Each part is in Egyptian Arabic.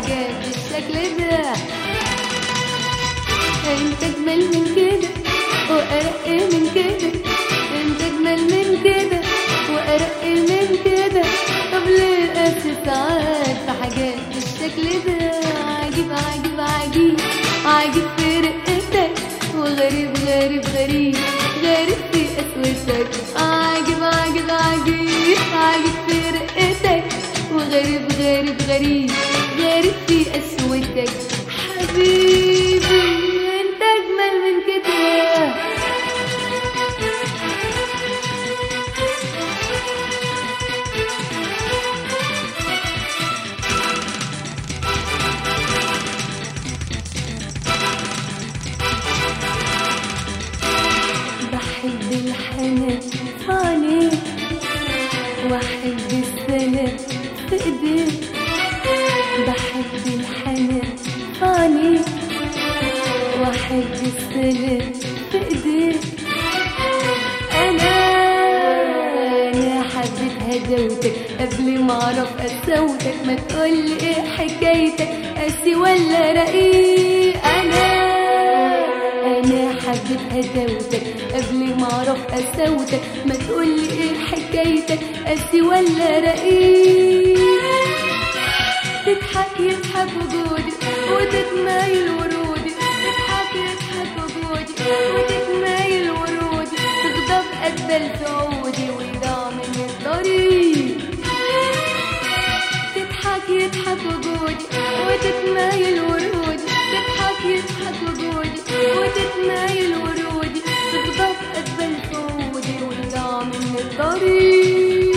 حاجات بالشكل ده انت اجمل من كده وارق من كده انت اجمل من كده وارق من كده طب ليه قاسي ساعات في حاجات بالشكل ده عجيب عجيب عجيب عجيب في رقتك وغريب غريب غريب غريب في قسوتك عجيب عجيب عجيب عجيب في رقتك وغريب غريب غريب غريب في قسوتك حبيبي انت اجمل من كده بحب الحنان في عينيك واحب السلام في ايديك بحب الحنان في عينيك واحب السلام في ايديك انا انا حبيت هدوتك قبل ما اعرف قساوتك ما تقولي ايه حكايتك قاسي ولا رقيق انا انا حبيت هدوتك قبل ما اعرف قساوتك ما تقولي ايه حكايتك قاسي ولا رقيق تضحك يضحك وجودي وتتمايل ورودي تضحك يضحك وجودي وتتمايل ورودي تغضب قد سعودي ويضيع من الطريق تضحك يضحك وجودي وتتمايل ورودي تضحك يضحك وجودي وتتمايل ورودي تغضب قد سعودي ويضيع من الطريق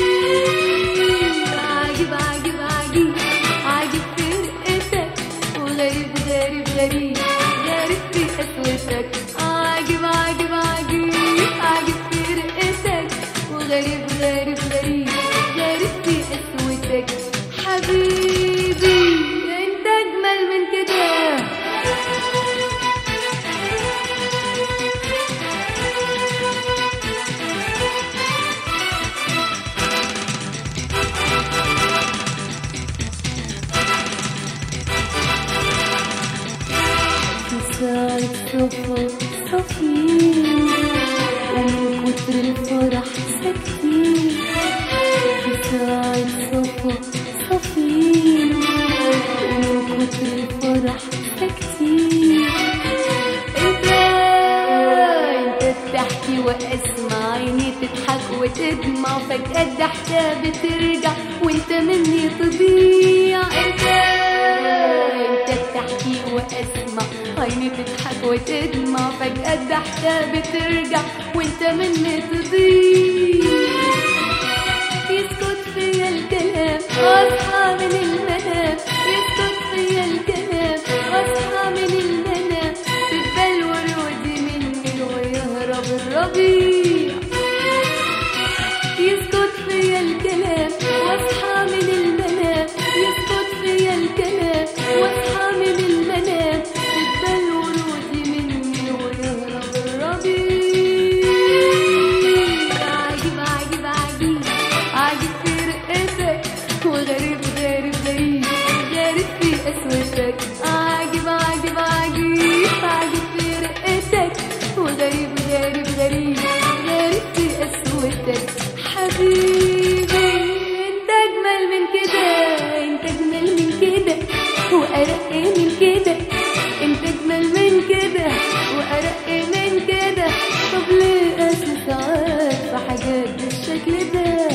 عجيب عجيب عجيب عجيب في رقتك وغريب غريب غريب غريب في قسوتك عجيب عجيب عجيب عجيب في رقتك وغريب غريب غريب غريب في قسوتك حبيبي انت اجمل من كده في ساعة صفا صافيين ومن كتر الفرح ساكتين في ساعة صفا صافيين ومن كتر الفرح ساكتين انت انت بتحكي واسمع عيني تضحك وتدمع فجأة الضحكة بترجع وانت مني تضيع انت انت بتحكي واسمع عيني تضحك وتدمع فجأة الضحكة بترجع وانت مني تضيع يسكت فيا الكلام واصحى من المنام يسكت فيا الكلام واصحى من المنام تتبل ورودي مني ويهرب الربيع يسكت فيا الكلام واصحى من المنام يسكت فيا الكلام واصحى من المنام تتبل ورودي مني ويهرب الربيع عجيب عجيب عجيب عجيب في رقتك وغريب غريب غريب غريب في قسوتك عجيب عجيب عجيب عجيب في رقتك وغريب غريب غريب غريب في قسوتك حبيبي انت اجمل من كده انت اجمل من كده وارق من كده انت اجمل من كده وارق من كده طب ليه قاسي ساعات في حاجات بالشكل ده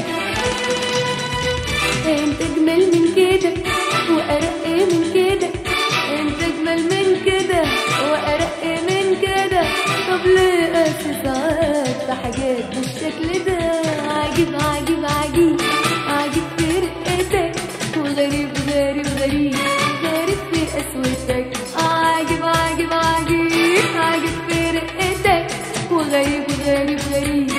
انت اجمل من كده وارق من كده انت اجمل من كده وارق من كده طب ليه قاسي ساعات في حاجات بالشكل ده عجيب عجيب عجيب عجيب في رقتك وغريب غريب غريب غريب في قسوتك عجيب عجيب عجيب عجيب في رقتك وغريب غريب غريب